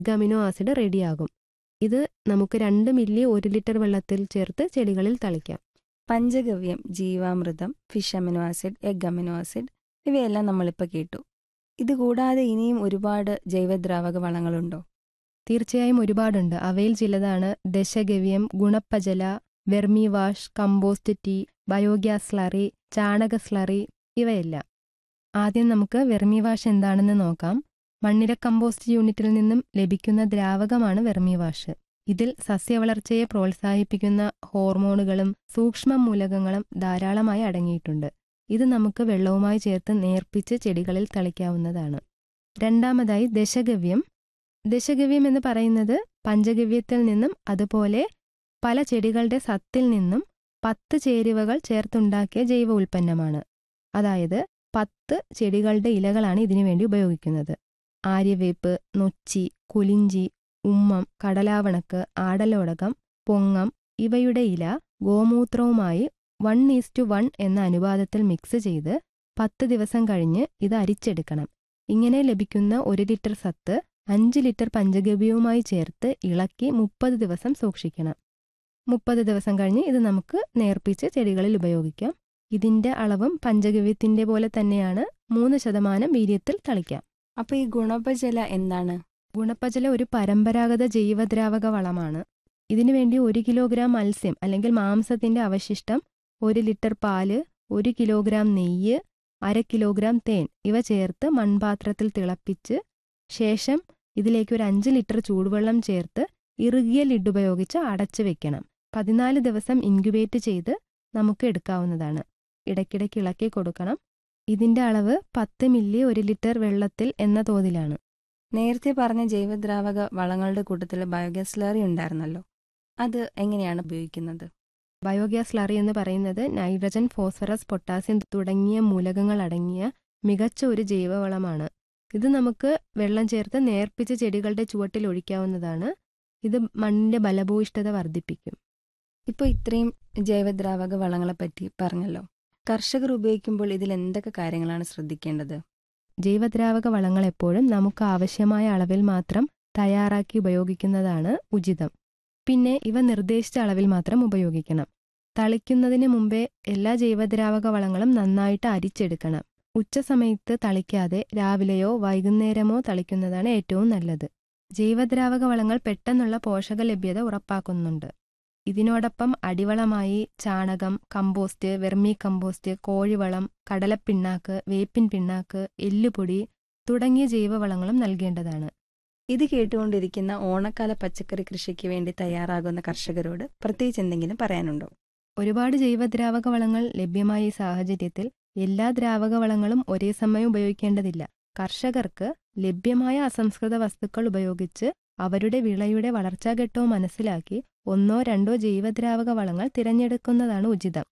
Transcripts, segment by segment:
ഗമിനോ acid റെഡിയാകും ഇത് നമുക്ക് രണ്ട് മില്ലി ഒരു ലിറ്റർ വെള്ളത്തിൽ ചേർത്ത് ചെടികളിൽ തളിക്കാം പഞ്ചഗവ്യം ജീവാമൃതം fish amino acid egg amino acid ഇവയെല്ലാം നമ്മളിപ്പോൾ കേട്ടു ഇതുകൂടാതെ ഇനിയും ഒരുപാട് ജൈവദ്രാവക വളങ്ങളുണ്ടോ തീർച്ചയായും ഒരുപാടുണ്ട് അവയിൽ ചിലതാണ് ദശഗവ്യം ഗുണപ്പജല vermiwash compost tea biogas slurry ചാണക സ്ലറി ഇവയെല്ലാം ആദ്യം നമുക്ക് വെർമി വാഷ് എന്താണെന്ന് നോക്കാം മണ്ണിര കമ്പോസ്റ്റ് യൂണിറ്റിൽ നിന്നും ലഭിക്കുന്ന ദ്രാവകമാണ് വെർമി വാഷ് ഇതിൽ സസ്യവളർച്ചയെ പ്രോത്സാഹിപ്പിക്കുന്ന ഹോർമോണുകളും സൂക്ഷ്മ മൂലകങ്ങളും ധാരാളമായി അടങ്ങിയിട്ടുണ്ട് ഇത് നമുക്ക് വെള്ളവുമായി ചേർത്ത് നേർപ്പിച്ച് ചെടികളിൽ തളിക്കാവുന്നതാണ് രണ്ടാമതായി ദശഗവ്യം ദശഗവ്യം എന്ന് പറയുന്നത് പഞ്ചഗവ്യത്തിൽ നിന്നും അതുപോലെ പല ചെടികളുടെ സത്തിൽ നിന്നും പത്ത് ചേരുവകൾ ചേർത്തുണ്ടാക്കിയ ജൈവ ഉൽപ്പന്നമാണ് അതായത് പത്ത് ചെടികളുടെ ഇലകളാണ് ഇതിനു വേണ്ടി ഉപയോഗിക്കുന്നത് ആര്യവേപ്പ് നൊച്ചി കുലിഞ്ചി ഉമ്മം കടലാവണക്ക് ആടലോടകം പൊങ്ങം ഇവയുടെ ഇല ഗോമൂത്രവുമായി വൺ ഈസ്റ്റു വൺ എന്ന അനുപാതത്തിൽ മിക്സ് ചെയ്ത് പത്ത് ദിവസം കഴിഞ്ഞ് ഇത് അരിച്ചെടുക്കണം ഇങ്ങനെ ലഭിക്കുന്ന ഒരു ലിറ്റർ സത്ത് അഞ്ച് ലിറ്റർ പഞ്ചഗവ്യവുമായി ചേർത്ത് ഇളക്കി മുപ്പത് ദിവസം സൂക്ഷിക്കണം മുപ്പത് ദിവസം കഴിഞ്ഞ് ഇത് നമുക്ക് നേർപ്പിച്ച് ചെടികളിൽ ഉപയോഗിക്കാം ഇതിന്റെ അളവും പഞ്ചഗവ്യത്തിന്റെ പോലെ തന്നെയാണ് മൂന്ന് ശതമാനം വീര്യത്തിൽ തളിക്കാം അപ്പോൾ ഈ ഗുണപജല എന്താണ് ഗുണപ്പജല ഒരു പരമ്പരാഗത ജൈവദ്രാവക വളമാണ് ഇതിനുവേണ്ടി ഒരു കിലോഗ്രാം മത്സ്യം അല്ലെങ്കിൽ മാംസത്തിന്റെ അവശിഷ്ടം ഒരു ലിറ്റർ പാല് ഒരു കിലോഗ്രാം നെയ്യ് അര കിലോഗ്രാം തേൻ ഇവ ചേർത്ത് മൺപാത്രത്തിൽ തിളപ്പിച്ച് ശേഷം ഇതിലേക്ക് ഒരു അഞ്ച് ലിറ്റർ ചൂടുവെള്ളം ചേർത്ത് ഇറുകിയ ലിഡ് ഉപയോഗിച്ച് അടച്ചു വെക്കണം പതിനാല് ദിവസം ഇൻക്യുബേറ്റ് ചെയ്ത് നമുക്ക് എടുക്കാവുന്നതാണ് ഇടയ്ക്കിടയ്ക്ക് ഇളക്കി കൊടുക്കണം ഇതിന്റെ അളവ് പത്ത് മില്ലി ഒരു ലിറ്റർ വെള്ളത്തിൽ എന്ന തോതിലാണ് നേരത്തെ പറഞ്ഞ ജൈവദ്രാവക വളങ്ങളുടെ കൂട്ടത്തിൽ ബയോഗ്യാസ് സ്ലറി ഉണ്ടായിരുന്നല്ലോ അത് എങ്ങനെയാണ് ഉപയോഗിക്കുന്നത് ബയോഗ്യാസ് സ്ലറി എന്ന് പറയുന്നത് നൈട്രജൻ ഫോസ്ഫറസ് പൊട്ടാസ്യം തുടങ്ങിയ മൂലകങ്ങൾ അടങ്ങിയ മികച്ച ഒരു ജൈവവളമാണ് ഇത് നമുക്ക് വെള്ളം ചേർത്ത് നേർപ്പിച്ച് ചെടികളുടെ ചുവട്ടിൽ ഒഴിക്കാവുന്നതാണ് ഇത് മണ്ണിന്റെ ബലഭൂയിഷ്ഠത വർദ്ധിപ്പിക്കും ഇപ്പോൾ ഇത്രയും ജൈവദ്രാവക വളങ്ങളെപ്പറ്റി പറഞ്ഞല്ലോ കർഷകർ ഉപയോഗിക്കുമ്പോൾ ഇതിൽ എന്തൊക്കെ കാര്യങ്ങളാണ് ശ്രദ്ധിക്കേണ്ടത് ജൈവദ്രാവക വളങ്ങൾ എപ്പോഴും നമുക്ക് ആവശ്യമായ അളവിൽ മാത്രം തയ്യാറാക്കി ഉപയോഗിക്കുന്നതാണ് ഉചിതം പിന്നെ ഇവ നിർദ്ദേശിച്ച അളവിൽ മാത്രം ഉപയോഗിക്കണം തളിക്കുന്നതിന് മുമ്പേ എല്ലാ ജൈവദ്രാവക വളങ്ങളും നന്നായിട്ട് അരിച്ചെടുക്കണം ഉച്ചസമയത്ത് തളിക്കാതെ രാവിലെയോ വൈകുന്നേരമോ തളിക്കുന്നതാണ് ഏറ്റവും നല്ലത് ജൈവദ്രാവക വളങ്ങൾ പെട്ടെന്നുള്ള പോഷക ലഭ്യത ഉറപ്പാക്കുന്നുണ്ട് ഇതിനോടൊപ്പം അടിവളമായി ചാണകം കമ്പോസ്റ്റ് വെർമി കമ്പോസ്റ്റ് കോഴിവളം കടലപ്പിണ്ണാക്ക് വേപ്പിൻ പിണ്ണാക്ക് എല്ലുപൊടി തുടങ്ങിയ ജൈവവളങ്ങളും നൽകേണ്ടതാണ് ഇത് കേട്ടുകൊണ്ടിരിക്കുന്ന ഓണക്കാല പച്ചക്കറി കൃഷിക്ക് വേണ്ടി തയ്യാറാകുന്ന കർഷകരോട് പ്രത്യേകിച്ച് എന്തെങ്കിലും പറയാനുണ്ടോ ഒരുപാട് ജൈവദ്രാവക വളങ്ങൾ ലഭ്യമായ ഈ സാഹചര്യത്തിൽ എല്ലാ ദ്രാവക വളങ്ങളും ഒരേ സമയം ഉപയോഗിക്കേണ്ടതില്ല കർഷകർക്ക് ലഭ്യമായ അസംസ്കൃത വസ്തുക്കൾ ഉപയോഗിച്ച് അവരുടെ വിളയുടെ വളർച്ചാഘട്ടവും മനസ്സിലാക്കി ഒന്നോ രണ്ടോ ജൈവദ്രാവക വളങ്ങൾ തിരഞ്ഞെടുക്കുന്നതാണ് ഉചിതം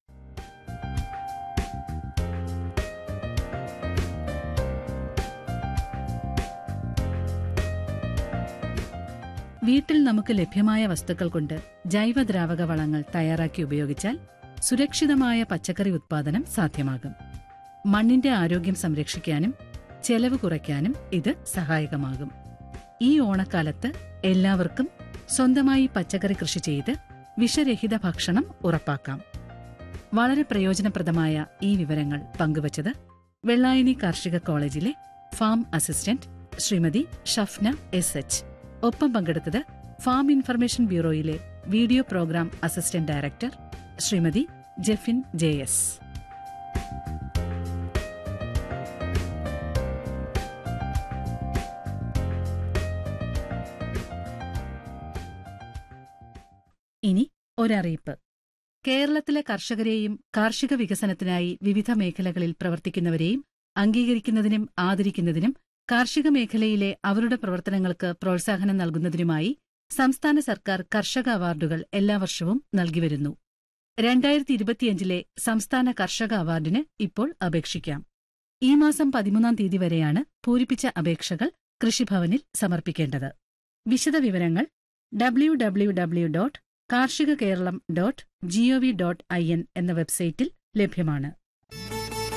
വീട്ടിൽ നമുക്ക് ലഭ്യമായ വസ്തുക്കൾ കൊണ്ട് ജൈവദ്രാവക വളങ്ങൾ തയ്യാറാക്കി ഉപയോഗിച്ചാൽ സുരക്ഷിതമായ പച്ചക്കറി ഉത്പാദനം സാധ്യമാകും മണ്ണിന്റെ ആരോഗ്യം സംരക്ഷിക്കാനും ചെലവ് കുറയ്ക്കാനും ഇത് സഹായകമാകും ഈ ഓണക്കാലത്ത് എല്ലാവർക്കും സ്വന്തമായി പച്ചക്കറി കൃഷി ചെയ്ത് വിഷരഹിത ഭക്ഷണം ഉറപ്പാക്കാം വളരെ പ്രയോജനപ്രദമായ ഈ വിവരങ്ങൾ പങ്കുവച്ചത് വെള്ളായണി കാർഷിക കോളേജിലെ farm assistant Shrimati Shafna S H ഒപ്പം പങ്കെടുത്തത് ഫാം ഇൻഫർമേഷൻ ബ്യൂറോയിലെ video programme assistant director Shrimati Jeffin J S ഇനി ഒരറിയിപ്പ് കേരളത്തിലെ കർഷകരെയും കാർഷിക വികസനത്തിനായി വിവിധ മേഖലകളിൽ പ്രവർത്തിക്കുന്നവരെയും അംഗീകരിക്കുന്നതിനും ആദരിക്കുന്നതിനും കാർഷിക മേഖലയിലെ അവരുടെ പ്രവർത്തനങ്ങൾക്ക് പ്രോത്സാഹനം നൽകുന്നതിനുമായി സംസ്ഥാന സർക്കാർ കർഷക അവാർഡുകൾ എല്ലാ വർഷവും നൽകിവരുന്നു രണ്ടായിരത്തി ഇരുപത്തിയഞ്ചിലെ സംസ്ഥാന കർഷക അവാർഡിന് ഇപ്പോൾ അപേക്ഷിക്കാം ഈ മാസം പതിമൂന്നാം തീയതി വരെയാണ് പൂരിപ്പിച്ച അപേക്ഷകൾ കൃഷിഭവനിൽ സമർപ്പിക്കേണ്ടത് വിശദവിവരങ്ങൾ W W W dot Karshika Keralam dot GOV dot I N എന്ന വെബ്സൈറ്റിൽ ലഭ്യമാണ്